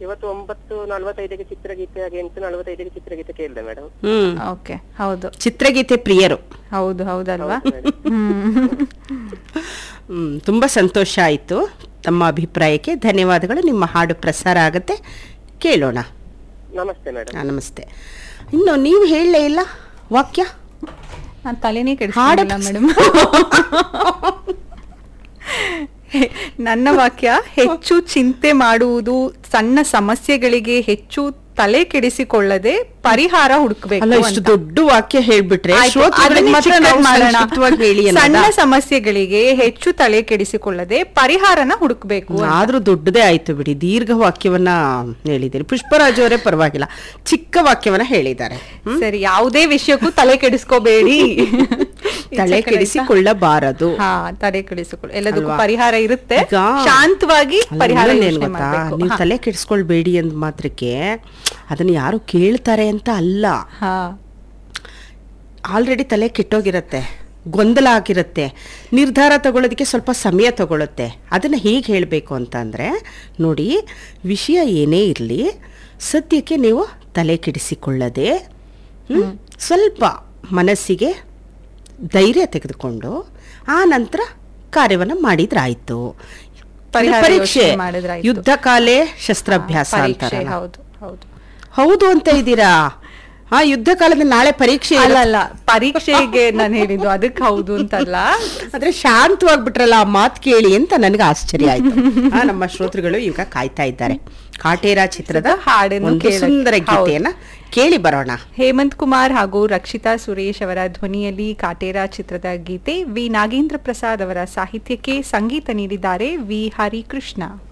ಇವತ್ತು ಒಂಬತ್ತು ನಲವತ್ತೈದಕ್ಕೆ ಚಿತ್ರಗೀತೆ ಹಾಗೆ ಎಂಟು ನಲವತ್ತೈದಕ್ಕೆ ಚಿತ್ರಗೀತೆ ಕೇಳಿದೆ ಮೇಡಮ್ ಹ್ಮ್ ಓಕೆ ಹೌದು ಚಿತ್ರಗೀತೆ ಪ್ರಿಯರು ಹೌದು ಹೌದಲ್ವಾ ಮೇಡಮ್ ಹ್ಮ್ ಹ್ಮ್ ತುಂಬಾ ಸಂತೋಷ ಆಯಿತು ತಮ್ಮ ಅಭಿಪ್ರಾಯಕ್ಕೆ ಧನ್ಯವಾದಗಳು ನಿಮ್ಮ ಹಾಡು ಪ್ರಸಾರ ಆಗುತ್ತೆ ಕೇಳೋಣ ನಮಸ್ತೆ ಮೇಡಮ್ ಆ, ನಮಸ್ತೆ ಇನ್ನು ನೀವು ಹೇಳಲೇ ಇಲ್ಲ ವಾಕ್ಯ ನಾನ್ ತಲೆನೇ ಕೆಡಿಸ್ಕೊಂಡಿಲ್ಲ ಮೇಡಮ್ ನನ್ನ ವಾಕ್ಯ ಹೆಚ್ಚು ಚಿಂತೆ ಮಾಡುವುದು ಸಣ್ಣ ಸಮಸ್ಯೆಗಳಿಗೆ ಹೆಚ್ಚು ತಲೆ ಕೆಡಿಸಿಕೊಳ್ಳದೆ ಪರಿಹಾರ ಹುಡುಕಬೇಕು ಅಲ್ಲ ಇಷ್ಟು ದೊಡ್ಡ ವಾಕ್ಯ ಹೇಳ್ಬಿಟ್ರೆ ಆಯ್ತು, ಶ್ರೋತೃಗಳಿಗೆ ಅದನ್ನೇ ಮಾತ್ರ ಚಿಕ್ಕದಾಗಿ ನಾವು ಮಾಡೋಣ. ಸಂಕ್ಷಿಪ್ತವಾಗಿ ಹೇಳಿ ಅನ್ನೋದಾ? ಸಣ್ಣ ಸಮಸ್ಯೆಗಳಿಗೆ ಹೆಚ್ಚು ತಲೆ ಕೆಡಿಸಿಕೊಳ್ಳದೆ ಪರಿಹಾರನ ಹುಡುಕ್ಬೇಕು ಅಂತ. ಆದ್ರೂ ದೊಡ್ಡದೇ ಆಯ್ತು ಬಿಡಿ ದೀರ್ಘ ವಾಕ್ಯವನ್ನ ಹೇಳಿದ್ದೀರಿ ಪುಷ್ಪರಾಜ್ ಅವರೇ ಪರವಾಗಿಲ್ಲ ಚಿಕ್ಕ ವಾಕ್ಯವನ್ನ ಹೇಳಿದ್ದಾರೆ ಹ್ಮ್? ಸರಿ ಯಾವುದೇ ವಿಷಯಕ್ಕೂ ತಲೆ ಕೆಡಿಸ್ಕೋಬೇಡಿ ತಲೆ ಕೆಡಿಸಿಕೊಳ್ಳಬಾರದು ಹಾ ತಲೆ ಕೆಡಿಸಿಕೊಳ್ಳಿ ಎಲ್ಲದಕ್ಕೂ ಅಲ್ವಾ? ಪರಿಹಾರ ಇರುತ್ತೆ ಈಗ- ಶಾಂತವಾಗಿ ಅಲ್ಲ, ಪರಿಹಾರ ಇನ್ನೊಂದ್ ಏನ್ ಯೋಚ್ನೆ ಗೊತ್ತಾ ಮಾಡ್ಬೇಕು. ನೀವು ಹಾ. ತಲೆ ಕೆಡಿಸ್ಕೊಳ್ಬೇಡಿ ಅಂದ ಮಾತ್ರಕ್ಕೆ ಅದನ್ನ ಯಾರು ಕೇಳ್ತಾರೆ ಅಂತ ಅಲ್ಲ ಹಾ ಆಲ್ರೆಡಿ ತಲೆ ಕೆಟ್ಟೋಗಿರತ್ತೆ ಗೊಂದಲ ಆಗಿರುತ್ತೆ ನಿರ್ಧಾರ ತಗೊಳ್ಳೋದಕ್ಕೆ ಸ್ವಲ್ಪ ಸಮಯ ತಗೊಳುತ್ತೆ ಅದನ್ನು ಹೇಗೆ ಹೇಳಬೇಕು ಅಂತಂದರೆ ನೋಡಿ ವಿಷಯ ಏನೇ ಇರಲಿ ಸದ್ಯಕ್ಕೆ ನೀವು ತಲೆ ಕೆಡಿಸಿಕೊಳ್ಳದೆ ಹ್ಮ್, ಸ್ವಲ್ಪ ಮನಸ್ಸಿಗೆ ಧೈರ್ಯ ತೆಗೆದುಕೊಂಡು ಆ ನಂತರ ಕಾರ್ಯವನ್ನು ಮಾಡಿದ್ರಾಯ್ತು ಪರಿಹಾರ ಪರೀಕ್ಷೆ ಯೋಚ್ನೆ ಮಾಡಿದ್ರಾಯ್ತು. ಯುದ್ಧ ಕಾಲೇ ಶಸ್ತ್ರಾಭ್ಯಾಸ ಪರೀಕ್ಷೆ ಅಂತಾರಲ್ಲ ಹೌದು ಹೌದು ಹೌದು ಅಂತ ಇದ್ದೀರಾ ಆ ಯುದ್ಧ ಕಾಲದಲ್ಲಿ ನಾಳೆ ಪರೀಕ್ಷೆ ಅಲ್ಲ ಇರುತ್ತೆ. ಅಲ್ಲ ಪರೀಕ್ಷೆಗೆ ನಾನು ಹೇಳಿದ್ದು ಅದಕ್ಕೆ ಹೌದು ಅಂತಲ್ಲ ಆದ್ರೆ ಶಾಂತವಾಗ್ಬಿಟ್ರಲ್ಲ ಆ ಮಾತು ಕೇಳಿ ಅಂತ ನನಗೆ ಆಶ್ಚರ್ಯ ಆಯ್ತು ಆ, ನಮ್ಮ ಶ್ರೋತೃಗಳು ಈಗ ಕಾಯ್ತಾ ಇದ್ದಾರೆ ಕಾಟೇರ ಚಿತ್ರದ ಹಾಡನ್ನು ಒಂದು ಕೇಳಕ್ಕೆ. ಸುಂದರ ಹೌದು. ಗೀತೆಯನ್ನ ಕೇಳಿ ಬರೋಣ ಹೇಮಂತ್ ಕುಮಾರ್ ಹಾಗೂ ರಕ್ಷಿತಾ ಸುರೇಶ್ ಅವರ ಧ್ವನಿಯಲ್ಲಿ ಕಾಟೇರ ಚಿತ್ರದ ಗೀತೆ ವಿ ನಾಗೇಂದ್ರ ಪ್ರಸಾದ್ ಅವರ ಸಾಹಿತ್ಯಕ್ಕೆ ಸಂಗೀತ ನೀಡಿದ್ದಾರೆ ವಿ ಹರಿಕೃಷ್ಣ